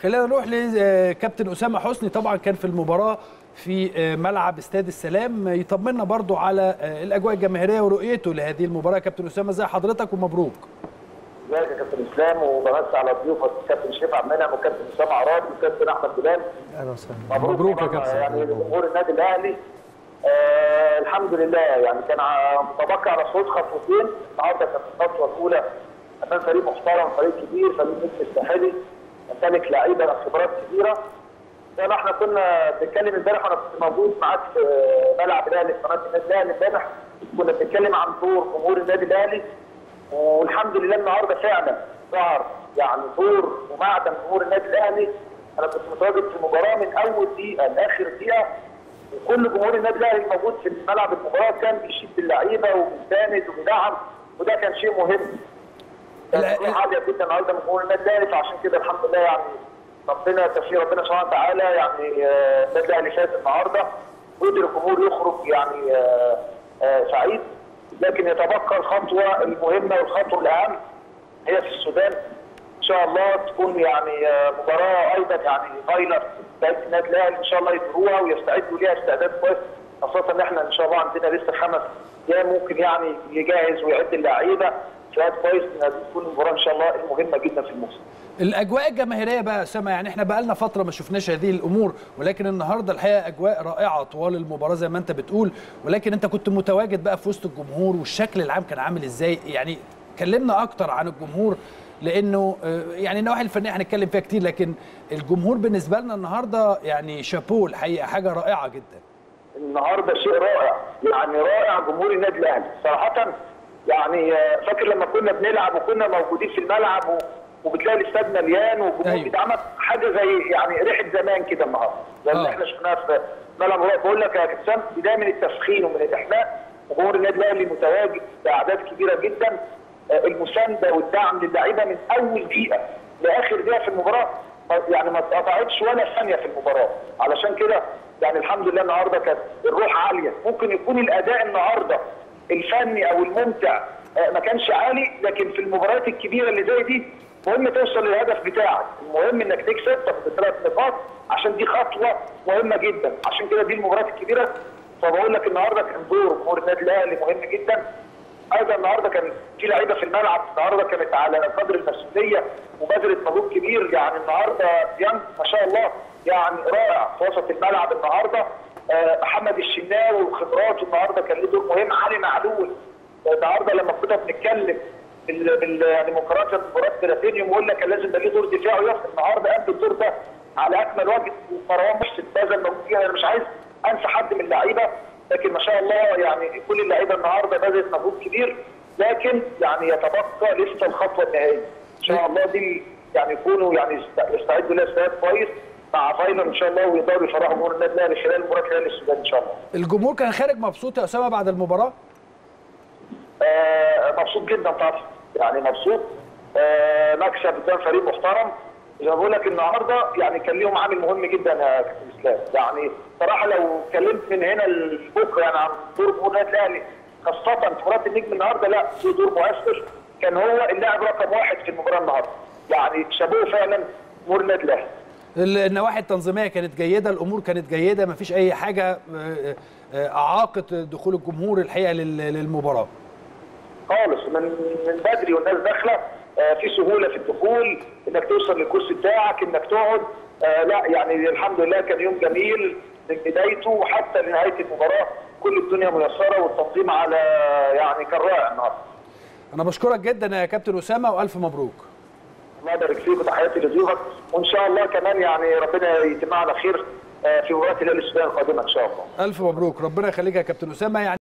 خلينا نروح لكابتن اسامه حسني طبعا كان في المباراه في ملعب استاد السلام يطمنا برضو على الاجواء الجماهيريه ورؤيته لهذه المباراه كابتن اسامه ازي حضرتك ومبروك ازيك يا كابتن اسلام وبمسي على ضيوفك الكابتن شريف عبد المنعم والكابتن اسامه عرابي والكابتن احمد بلال اهلا وسهلا مبروك, مبروك يا طبعاً كابتن. يعني جمهور النادي الاهلي آه الحمد لله يعني كان ع- متبقي على صعود خطوتين النهارده كانت الخطوه الاولى امام فريق محترم فريق كبير فريق مثل الساحلي يمتلك لعيبه خبرات كبيره زي ما احنا كنا بنتكلم امبارح وانا كنت موجود معاك في ملعب الاهلي في قناه النادي الاهلي امبارح كنا بنتكلم عن دور جمهور النادي الاهلي والحمد لله النهارده فعلا ظهر يعني دور ومعدن جمهور النادي الاهلي انا كنت متواجد في المباراه من اول دقيقه لاخر دقيقه وكل جمهور النادي الاهلي الموجود في ملعب المباراه كان بيشيد باللعيبه وبيساند وبيدعم وده كان شيء مهم. لا- كانت روح عاليه جدا النهارده من جمهور النادي الاهلي فعشان كده الحمد لله يعني ربنا تفسير ربنا سبحانه وتعالى يعني آه، النادي الاهلي فاز النهارده وقدر الجمهور يخرج يعني آه، آه، سعيد لكن يتبقى الخطوه المهمه والخطوه الاهم هي في السودان ان شاء الله تكون يعني آه، مباراه ايضا يعني فاينل لعيبه النادي الاهلي ان شاء الله يديروها ويستعدوا ليها استعداد كويس خاصه ان احنا ان شاء الله عندنا لسه خمس ايام ممكن يعني يجهز ويعد اللعيبه استعداد كويس ان هذه تكون المباراه ان شاء الله المهمه جدا في الموسم. الاجواء الجماهيريه بقى يا اسامه يعني احنا بقى لنا فتره ما شفناش هذه الامور ولكن النهارده الحقيقه اجواء رائعه طوال المباراه زي ما انت بتقول ولكن انت كنت متواجد بقى في وسط الجمهور والشكل العام كان عامل ازاي يعني كلمنا اكتر عن الجمهور لانه آه، يعني النواحي الفنيه هنتكلم فيها كتير لكن الجمهور بالنسبه لنا النهارده يعني شابوه الحقيقه حاجه رائعه جدا النهارده شيء رائع يعني رائع جمهور النادي الاهلي صراحه يعني آه، فاكر لما كنا بنلعب وكنا موجودين في الملعب و- وبتلاقي الاستاد مليان والجمهور أيوة. بيدعمك حاجه زي يعني ريحه زمان كده النهارده زي اللي آه. احنا شفناها في ملعب الرؤى. بقول لك يا كابتن بدايه من التسخين ومن الاحماء وجمهور النادي الاهلي متواجد باعداد كبيره جدا آه، المسانده والدعم للعيبه من اول دقيقه لاخر دقيقه في المباراه يعني ما اتقطعتش ولا ثانيه في المباراه علشان كده يعني الحمد لله النهارده كانت الروح عاليه ممكن يكون الاداء النهارده الفني او الممتع آه، ما كانش عالي لكن في المباريات الكبيره اللي زي دي مهم توصل للهدف بتاعك المهم انك تكسب تاخد ثلاث نقاط عشان دي خطوه مهمه جدا عشان كده دي المباريات الكبيره فبقول لك النهارده كان دور جمهور النادي الاهلي مهم جدا ايضا النهارده كان في لعيبه في الملعب النهارده كانت على قدر المسؤوليه وبذلت مجهود كبير يعني النهارده ديانج ما شاء الله يعني رائع في وسط الملعب النهارده آه، محمد الشناوي وخبراته النهارده كان له دور مهم علي معلول النهارده لما كنا بنتكلم بال بال يعني مقارنه بمباراه بلاتينيوم وقلنا لك كان لازم يبقى ليه دور دفاعي يقف النهارده قد الدور ده على اكمل وجه ومروان محسن بذل مجهود كبير. انا مش عايز انسى حد من اللعيبه لكن ما شاء الله يعني كل اللعيبه النهارده بذلت مجهود كبير لكن يعني يتبقى لسه الخطوه النهائيه ان شاء الله دي يعني يكونوا يعني يست- يستعدوا لها استعداد كويس مع فاينل ان شاء الله ويقدروا يفرحوا جمهور النادي الاهلي خلال مباراه خلال السودان ان شاء الله. الجمهور كان خارج مبسوط يا اسامه بعد المباراه آه، مبسوط جدا طبعا يعني مبسوط آه، مكسب قدام فريق محترم زي ما بقول لك النهارده يعني كان ليهم عامل مهم جدا يا كابتن اسلام يعني صراحه لو اتكلمت من هنا لبكره يعني عن دور جمهور النادي الاهلي خاصه في مباراه النجم النهارده لا له دور مؤثر كان هو اللاعب رقم واحد في المباراه النهارده يعني شابوه فعلا جمهور النادي الاهلي النواحي التنظيميه كانت جيده الامور كانت جيده ما فيش اي حاجه آه، آه، اعاقت دخول الجمهور الحقيقه لل- للمباراه خالص من من بدري والناس داخله آه، في سهوله في الدخول انك توصل للكرسي بتاعك انك تقعد آه، لا يعني الحمد لله كان يوم جميل من بدايته وحتى لنهايه المباراه كل الدنيا ميسره والتنظيم على يعني كان رائع النهارده انا بشكرك جدا يا كابتن اسامه والف مبروك الله يبارك فيك وتحياتي لضيوفك وان شاء الله كمان يعني ربنا يتمها على خير آه، في مباراه الهلال السودان القادمه ان شاء الله الف مبروك ربنا يخليك يا كابتن اسامه يعني